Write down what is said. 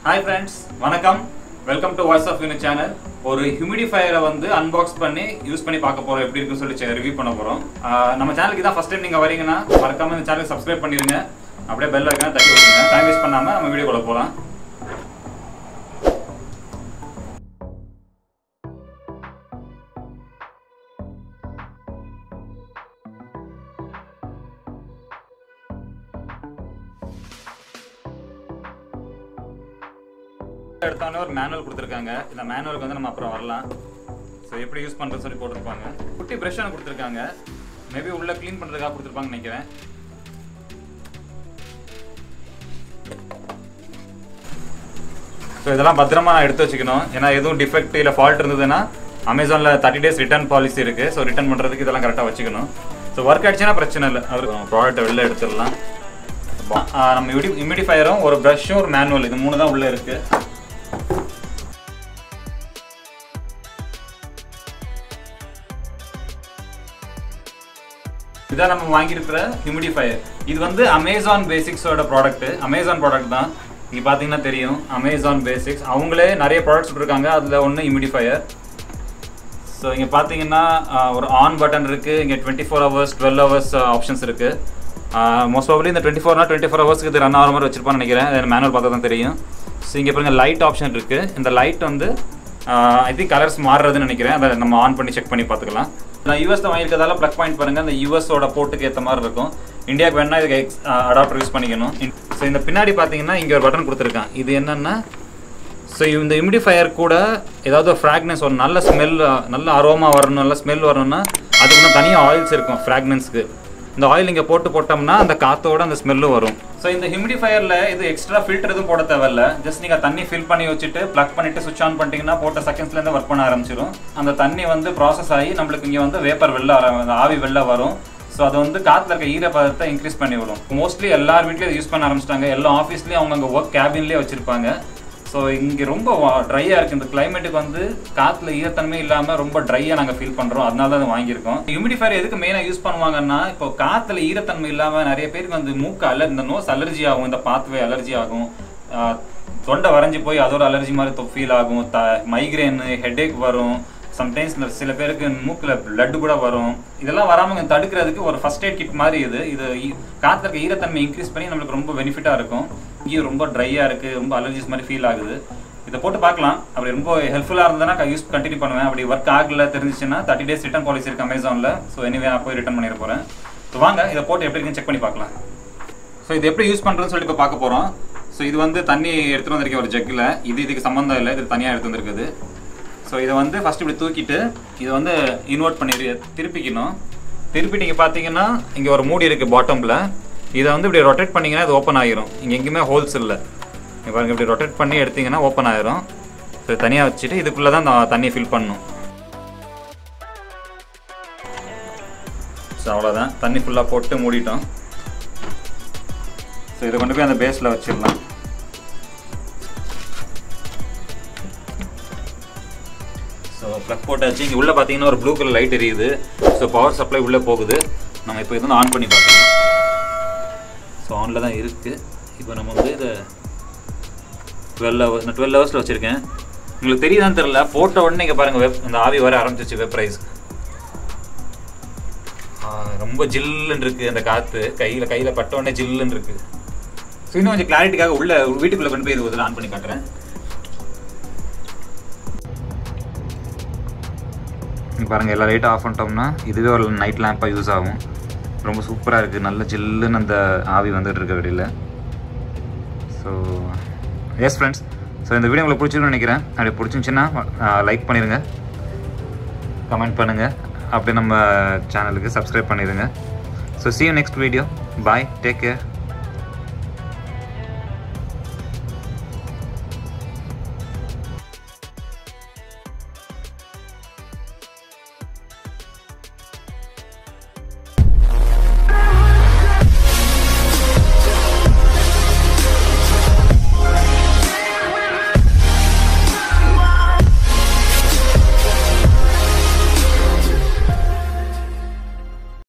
hi friends வணக்கம் welcome to voice of unit channel ஒரு ஹியூமிடிஃபையரை வந்து அன்பாக்ஸ் பண்ணி யூஸ் பண்ணி பார்க்க போறோம் எப்படி இருக்குன்னு சொல்லி ரிவ்யூ பண்ண போறோம் ஆஹ் நம்ம சேனலுக்கு தான் ஃபர்ஸ்ட் டைம் நீங்க வரீங்கன்னா மறக்காம இந்த சேனலுக்கு சப்ஸ்கிரைப் பண்ணிருங்க அப்படியே பெல் ஐக்கான தட்டி விட்டுருங்க டைம் வேஸ்ட் பண்ணாம நம்ம வீடியோக்குள்ள போலாம் எடுத்தோடனே ஒரு மேனுவல் கொடுத்துருக்காங்க இந்த மேனுவலுக்கு வந்து நம்ம அப்புறம் வரலாம் ஸோ எப்படி யூஸ் பண்ணுறது சொல்லி போட்டிருப்பாங்க குட்டி ப்ரெஷ் ஒன்று கொடுத்துருக்காங்க மேபி உள்ள க்ளீன் பண்ணுறதுக்காக கொடுத்துருப்பாங்கன்னு நினைக்கிறேன் ஸோ இதெல்லாம் பத்திரமா எடுத்து வச்சுக்கணும் ஏன்னா எதுவும் டிஃபெக்ட் இல்லை ஃபால்ட் இருந்ததுன்னா அமேசானில் தேர்ட்டி டேஸ் ரிட்டர்ன் பாலிசி இருக்குது ஸோ ரிட்டர்ன் பண்ணுறதுக்கு இதெல்லாம் கரெக்டாக வச்சுக்கணும் ஸோ ஒர்க் ஆயிடுச்சுன்னா பிரச்சனை இல்லை அவர் ப்ராடக்ட்டை வெளில எடுத்துடலாம் ஆ, நம்ம இமிடி இமிடிஃபயரும் ஒரு ப்ரஷ்ஷும் ஒரு மேனுவல் இது மூணு தான் உள்ளே இருக்குது இதான் நம்ம வாங்கியிருக்கிற ஹியூமிடிஃபயர் இது வந்து அமேசான் பேசிக்ஸோட ப்ராடக்ட் அமேசான் ப்ராடக்ட் தான் இங்கே பார்த்தீங்கன்னா தெரியும் அமேசான் பேசிக்ஸ் அவங்களே நிறைய ப்ராடக்ட்ஸ் விட்ருக்காங்க அதில் ஒன்று ஹியூமிடிஃபயர் ஸோ இங்கே பார்த்தீங்கன்னா ஆஹ், ஒரு ஆன் பட்டன் இருக்குது இங்கே twenty four hours twelve hours options இருக்குது மோஸ்ட் ப்ராபப்ளி இந்த டுவெண்ட்டி ஃபோர்னா டுவெண்ட்டி ஃபோர் ஹவர்ஸ்க்கு இது ரன் ஆகிற மாதிரி வச்சிருப்பான்னு நினைக்கிறேன் மேனுவல் பார்த்தா தான் தெரியும் ஸோ இங்கே பாருங்க லைட் ஆப்ஷன் இருக்குது இந்த லைட் வந்து ஐ திங்க் கலர்ஸ் மாறுறதுன்னு நினைக்கிறேன் அதை நம்ம ஆன் பண்ணி செக் பண்ணி பார்த்துக்கலாம் நான் யூஎஸ் தான் வாங்கியிருக்கதால ப்ளக் பாயிண்ட் பாருங்க அந்த யூஎஸோட போர்ட்டுக்கு ஏற்ற மாதிரி இருக்கும் இந்தியாவுக்கு வேணா இதுக்கு எக்ஸ் அடாப்டர் யூஸ் பண்ணிக்கணும் ஸோ இந்த பின்னாடி பார்த்தீங்கன்னா இங்கே ஒரு பட்டன் கொடுத்துருக்கான் இது என்னன்னா ஸோ இந்த இமிடிஃபயர் கூட ஏதாவது ஒரு ஃப்ராக்னன்ஸ் ஒரு நல்ல ஸ்மெல் நல்ல அரோமா வரணும் நல்ல ஸ்மெல் வரணும்னா அதுக்கு இன்னும் தனியாக ஆயில்ஸ் இருக்கும் ஃப்ராக்னன்ஸ்க்கு இந்த ஆயில் இங்கே போட்டு போட்டோம்னா அந்த காத்தோட அந்த ஸ்மெல்லும் வரும் ஸோ இந்த ஹியூமிடிஃபயரில் இது எக்ஸ்ட்ரா ஃபில்டர் எதுவும் போட தேவையில்ல ஜஸ்ட் நீங்கள் தண்ணி ஃபில் பண்ணி வச்சுட்டு ப்ளக் பண்ணிட்டு சுவிச் ஆன் பண்ணிட்டீங்கன்னா போட்ட செகண்ட்ஸ்லேருந்து ஒர்க் பண்ண ஆரம்பிச்சிடும் அந்த தண்ணி வந்து ப்ராசஸ் ஆகி நம்மளுக்கு இங்கே வந்து வேப்பர் வெளில ஆர- அந்த ஆவி வெளில வரும் ஸோ அது வந்து காற்றுல இருக்க ஈரப்பதத்தை இன்க்ரீஸ் பண்ணி விடும் மோஸ்ட்லி எல்லார் வீட்லேயும் யூஸ் பண்ண ஆரம்பிச்சிட்டாங்க எல்லா ஆஃபீஸ்லேயும் அவங்க அங்கே ஒர்க் கேபின்லேயே வச்சிருப்பாங்க ஸோ இங்கே ரொம்ப ட்ரையாக இருக்குது இந்த கிளைமேட்டுக்கு வந்து காற்றுல ஈரத்தன்மை இல்லாமல் ரொம்ப ட்ரையாக நாங்கள் ஃபீல் பண்ணுறோம் அதனால தான் அதை வாங்கியிருக்கோம் ஹியூமிடிஃபயர் எதுக்கு மெயினாக யூஸ் பண்ணுவாங்கன்னா இப்போ காற்றுல ஈரத்தன்மை இல்லாமல் நிறைய பேருக்கு வந்து மூக்கு அலர் இந்த நோஸ் அலர்ஜி ஆகும் இந்த பாத்வே அலர்ஜி ஆகும் ஆஹ் தொண்டை வரைஞ்சி போய் அதோட அலர்ஜி மாதிரி ஃபீல் ஆகும் த மைக்ரேன் ஹெட்டேக் வரும் சம்டைம்ஸ் இந்த சில பேருக்கு மூக்கில் blood கூட வரும் இதெல்லாம் வராமல் தடுக்கிறதுக்கு ஒரு ஃபர்ஸ்ட் எய்ட் கிட் மாதிரி இது இது ஈ- காத்துல இருக்க ஈரத்தன்மை இன்க்ரீஸ் பண்ணி நம்மளுக்கு ரொம்ப பெனிஃபிட்டாக இருக்கும் இங்கேயும் ரொம்ப ட்ரையாக இருக்குது ரொம்ப அலர்ஜிஸ் மாதிரி ஃபீல் ஆகுது இதை போட்டு பார்க்கலாம் அப்படி ரொம்ப ஹெல்ப்ஃபுல்லாக இருந்ததுன்னா யூஸ் கண்டினியூ பண்ணுவேன் அப்படி ஒர்க் ஆகல தெரிஞ்சிச்சுன்னா தேர்ட்டி டேஸ் ரிட்டர்ன் பாலிசி இருக்கு அமேசானில் ஸோ எனிவே நான் போய் ரிட்டர்ன் பண்ணிட போகிறேன் ஸோ வாங்க இதை போட்டு எப்படி இருக்குன்னு செக் பண்ணி பார்க்கலாம் ஸோ இது எப்படி யூஸ் பண்ணுறதுன்னு சொல்லிட்டு இப்போ பார்க்க போகிறோம் ஸோ இது வந்து தண்ணி எடுத்துகிட்டு வந்திருக்கேன் ஒரு ஜக்கில் இது இதுக்கு சம்மந்தம் இல்லை இது தனியாக எடுத்து வந்திருக்குது ஸோ இதை வந்து ஃபஸ்ட்டு இப்படி தூக்கிட்டு இதை வந்து இன்வெர்ட் பண்ணி திருப்பிக்கணும் திருப்பி நீங்கள் பார்த்தீங்கன்னா இங்கே ஒரு மூடி இருக்குது பாட்டமில் இதை வந்து இப்படி ரொட்டேட் பண்ணிங்கன்னா இது ஓப்பன் ஆகிரும் இங்கே எங்கேயுமே ஹோல்ஸ் இல்லை இங்க பாருங்க இப்படி ரொட்டேட் பண்ணி எடுத்தீங்கன்னா ஓப்பன் ஆயிரும் ஸோ தனியாக வச்சுட்டு இதுக்குள்ளே தான் அந்த தண்ணியை ஃபில் பண்ணணும் ஸோ அவ்வளோதான் தண்ணி ஃபுல்லாக போட்டு மூடிட்டோம் ஸோ இதை கொண்டு போய் அந்த பேஸில் வச்சிடலாம் ஸோ ப்ளக் போட்டாச்சு இங்கே உள்ளே பார்த்தீங்கன்னா ஒரு ப்ளூ கலர் லைட் எரியுது ஸோ பவர் சப்ளை உள்ளே போகுது நம்ம இப்போ இது வந்து ஆன் பண்ணி பார்க்கலாம் ஸோ ஆனில் தான் இருக்குது இப்போ நம்ம வந்து இதை டுவெல் ஹவர்ஸ் நான் டுவெல் ஹவர்ஸில் வச்சுருக்கேன் உங்களுக்கு தெரியுதான்னு தெரில போட்ட உடனே இங்கே பாருங்கள் வெப் இந்த ஆவி வர ஆரம்பிச்சிச்சு வெப் ரைஸ் ரொம்ப ஜில்லுன்னு இருக்குது அந்த காற்று கையில் கையில் பட்ட உடனே ஜில்லுன்னு இருக்குது ஸோ இன்னும் கொஞ்சம் கிளாரிட்டிக்காக உள்ள வீட்டுக்குள்ளே கொண்டு போய் இது ஒரு ஆன் பண்ணி காட்டுறேன் இங்க பாருங்க எல்லா லைட்டும் ஆஃப் பண்ணிட்டோம்னா இதுவே ஒரு நைட் லேம்பாக யூஸ் ஆகும் ரொம்ப சூப்பராக இருக்குது நல்ல ஜில்லுன்னு அந்த ஆவி வந்துட்டு இருக்க வெளியில் ஸோ எஸ் ஃப்ரெண்ட்ஸ் ஸோ இந்த வீடியோ உங்களுக்கு பிடிச்சிருக்குன்னு நினைக்கிறேன் அப்படி பிடிச்சிருந்துச்சின்னா லைக் பண்ணிடுங்க கமெண்ட் பண்ணுங்கள் அப்படியே நம்ம சேனலுக்கு சப்ஸ்கிரைப் பண்ணிடுங்க so see you next video bye take care